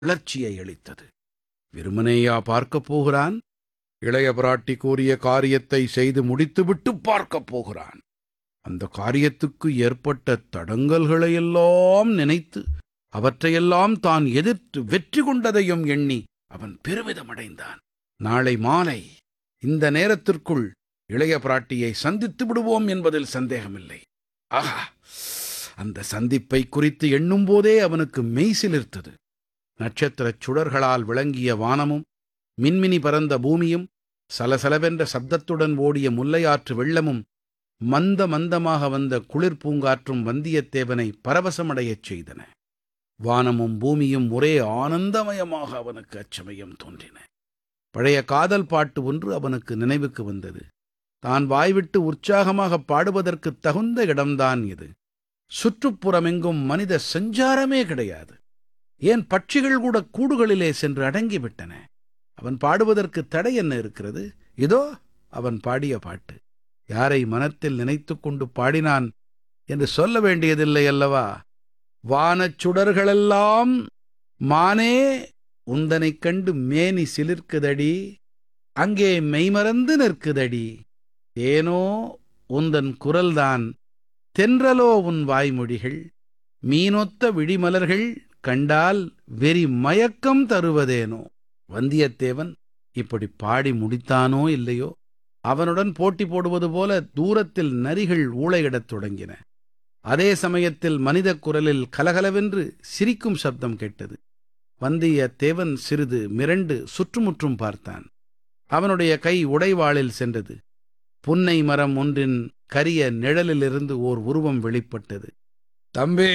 கிளர்ச்சியை அளித்தது வெறுமனேயா பார்க்கப் போகிறான் இளைய பிராட்டி கூறிய காரியத்தை செய்து முடித்துவிட்டு பார்க்கப் போகிறான் அந்த காரியத்துக்கு ஏற்பட்ட தடங்கல்களையெல்லாம் நினைத்து அவற்றையெல்லாம் தான் எதிர்த்து வெற்றி கொண்டதையும் எண்ணி அவன் பெருமிதமடைந்தான் நாளை மாலை இந்த நேரத்திற்குள் இளைய பிராட்டியை சந்தித்து விடுவோம் என்பதில் சந்தேகமில்லை ஆஹா அந்த சந்திப்பை குறித்து எண்ணும் போதே அவனுக்கு மெய்சிலிர்த்தது நட்சத்திரச் சுடர்களால் விளங்கிய வானமும் மின்மினி பறந்த பூமியும் சலசலவென்ற சப்தத்துடன் ஓடிய முல்லையாற்று வெள்ளமும் மந்த மந்தமாக வந்த குளிர் பூங்காற்றும் வந்தியத்தேவனை பரவசமடையச் செய்தன வானமும் பூமியும் ஒரே ஆனந்தமயமாக அவனுக்கு அச்சமயம் தோன்றின பழைய காதல் பாட்டு ஒன்று அவனுக்கு நினைவுக்கு வந்தது தான் வாய்விட்டு உற்சாகமாக பாடுவதற்குத் தகுந்த இடம்தான் இது சுற்றுப்புறமெங்கும் மனித சஞ்சாரமே கிடையாது ஏன் பட்சிகள் கூட கூடுகளிலே சென்று அடங்கிவிட்டன அவன் பாடுவதற்கு தடை என்ன இருக்கிறது இதோ அவன் பாடிய பாட்டு யாரை மனத்தில் நினைத்துக் கொண்டு பாடினான் என்று சொல்ல வேண்டியதில்லை அல்லவா வானச் சுடர்களெல்லாம் மானே உந்தனைக் கண்டு மேனி சிலிர்க்குதடி அங்கே மெய்மறந்து நிற்குதடி ஏனோ உந்தன் குரல்தான் தென்றலோ உன் வாய்மொழிகள் மீனொத்த விழிமலர்கள் கண்டால் வெறி மயக்கம் தருவதேனோ வந்தியத்தேவன் இப்படி பாடி முடித்தானோ இல்லையோ அவனுடன் போட்டி போடுவது போல தூரத்தில் நரிகள் ஊளையிடத் தொடங்கின அதே சமயத்தில் மனித குரலில் கலகலவென்று சிரிக்கும் சப்தம் கேட்டது வந்தியத்தேவன் சிறிது மிரண்டு சுற்றுமுற்றும் பார்த்தான் அவனுடைய கை உடைவாளில் சென்றது புன்னை மரம் ஒன்றின் கரிய நிழலிலிருந்து ஓர் உருவம் வெளிப்பட்டது தம்பி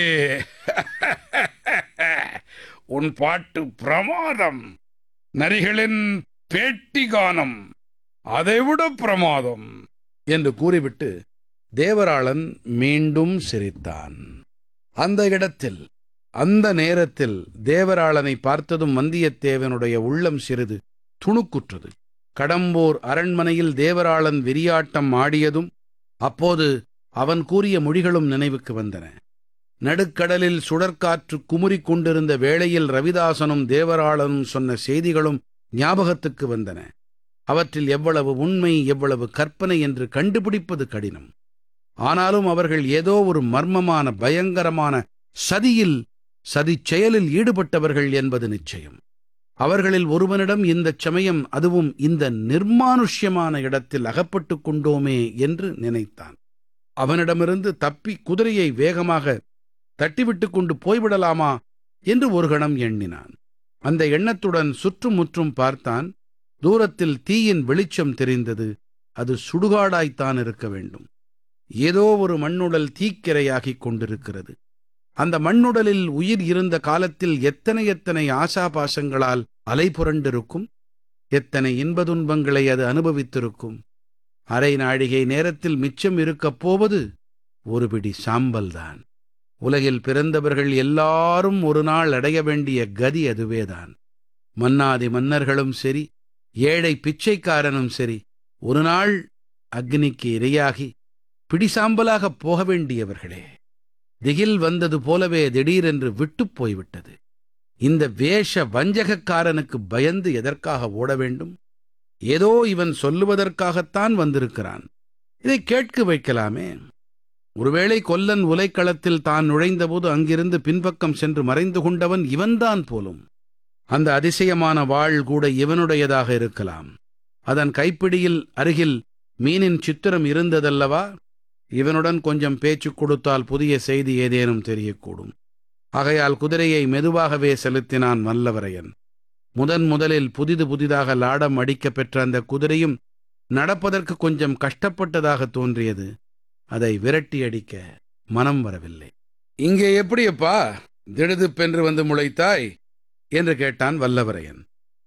உன் பாட்டு பிரமாதம் நரிகளின் பேட்டி கானம் அதைவிட பிரமாதம் என்று கூறிவிட்டு தேவராளன் மீண்டும் சிரித்தான் அந்த இடத்தில் அந்த நேரத்தில் தேவராளனை பார்த்ததும் வந்தியத்தேவனுடைய உள்ளம் சிறிது துணுக்குற்றது கடம்பூர் அரண்மனையில் தேவராளன் வெறியாட்டம் ஆடியதும் அப்போது அவன் கூறிய மொழிகளும் நினைவுக்கு வந்தன நடுக்கடலில் சுடற்காற்று குமுறிக் கொண்டிருந்த வேளையில் ரவிதாசனும் தேவராளனும் சொன்ன செய்திகளும் ஞாபகத்துக்கு வந்தன அவற்றில் எவ்வளவு உண்மை எவ்வளவு கற்பனை என்று கண்டுபிடிப்பது கடினம் ஆனாலும் அவர்கள் ஏதோ ஒரு மர்மமான பயங்கரமான சதியில் சதிச் செயலில் ஈடுபட்டவர்கள் என்பது நிச்சயம் அவர்களில் ஒருவனிடம் இந்தச் சமயம் அதுவும் இந்த நிர்மானுஷ்யமான இடத்தில் அகப்பட்டுக் கொண்டோமே என்று நினைத்தான் அவனிடமிருந்து தப்பி குதிரையை வேகமாக தட்டிவிட்டு கொண்டு போய்விடலாமா என்று ஒரு கணம் எண்ணினான் அந்த எண்ணத்துடன் சுற்றுமுற்றும் பார்த்தான் தூரத்தில் தீயின் வெளிச்சம் தெரிந்தது அது சுடுகாடாய்த்தான் இருக்க வேண்டும் ஏதோ ஒரு மண்ணுடல் தீக்கிரையாகிக் கொண்டிருக்கிறது அந்த மண்ணுடலில் உயிர் இருந்த காலத்தில் எத்தனை எத்தனை ஆசாபாசங்களால் அலை புரண்டிருக்கும் எத்தனை இன்பதுன்பங்களை அது அனுபவித்திருக்கும் அரை நாழிகை நேரத்தில் மிச்சம் இருக்கப் போவது ஒரு பிடி சாம்பல்தான் உலகில் பிறந்தவர்கள் எல்லாரும் ஒரு நாள் அடைய வேண்டிய கதி அதுவேதான் மன்னாதி மன்னர்களும் சரி ஏழை பிச்சைக்காரனும் சரி ஒரு நாள் அக்னிக்கு இரையாகி பிடிசாம்பலாகப் போக வேண்டியவர்களே திகில் வந்தது போலவே திடீரென்று விட்டுப் போய்விட்டது இந்த வேஷ வஞ்சகக்காரனுக்கு பயந்து எதற்காக ஓட வேண்டும் ஏதோ இவன் சொல்லுவதற்காகத்தான் வந்திருக்கிறான் இதை கேட்க வைக்கலாமே ஒருவேளை கொல்லன் உலைக்களத்தில் தான் நுழைந்தபோது அங்கிருந்து பின்பக்கம் சென்று மறைந்து கொண்டவன் இவன்தான் போலும் அந்த அதிசயமான வாள் கூட இவனுடையதாக இருக்கலாம் அதன் கைப்பிடியில் அருகில் மீனின் சித்திரம் இருந்ததல்லவா இவனுடன் கொஞ்சம் பேச்சு கொடுத்தால் புதிய செய்தி ஏதேனும் தெரியக்கூடும் ஆகையால் குதிரையை மெதுவாகவே செலுத்தினான் வல்லவரையன் முதன் முதலில் புதிது புதிதாக லாடம் அடிக்கப் பெற்ற அந்த குதிரையும் நடப்பதற்கு கொஞ்சம் கஷ்டப்பட்டதாக தோன்றியது அதை விரட்டி அடிக்க மனம் வரவில்லை இங்கே எப்படியப்பா திடுதிப்பென்று வந்து முளைத்தாய் என்று கேட்டான் வல்லவரையன்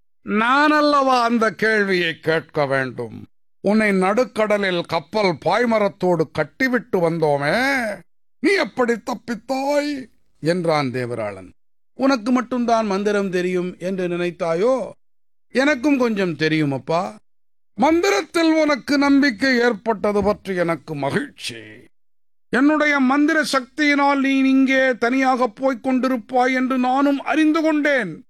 நான் அல்லவா அந்த கேள்வியை கேட்க வேண்டும் உன்னை நடுக்கடலில் கப்பல் பாய்மரத்தோடு கட்டிவிட்டு வந்தோமே நீ எப்படி தப்பித்தாய் என்றான் தேவராளன் உனக்கு மட்டும்தான் மந்திரம் தெரியும் என்று நினைத்தாயோ எனக்கும் கொஞ்சம் தெரியும் அப்பா மந்திரத்தில் உனக்கு நம்பிக்கை ஏற்பட்டது பற்றி எனக்கு மகிழ்ச்சி என்னுடைய மந்திர சக்தியினால் நீ இங்கே தனியாக போய்க் கொண்டிருப்பாய் என்று நானும் அறிந்து கொண்டேன்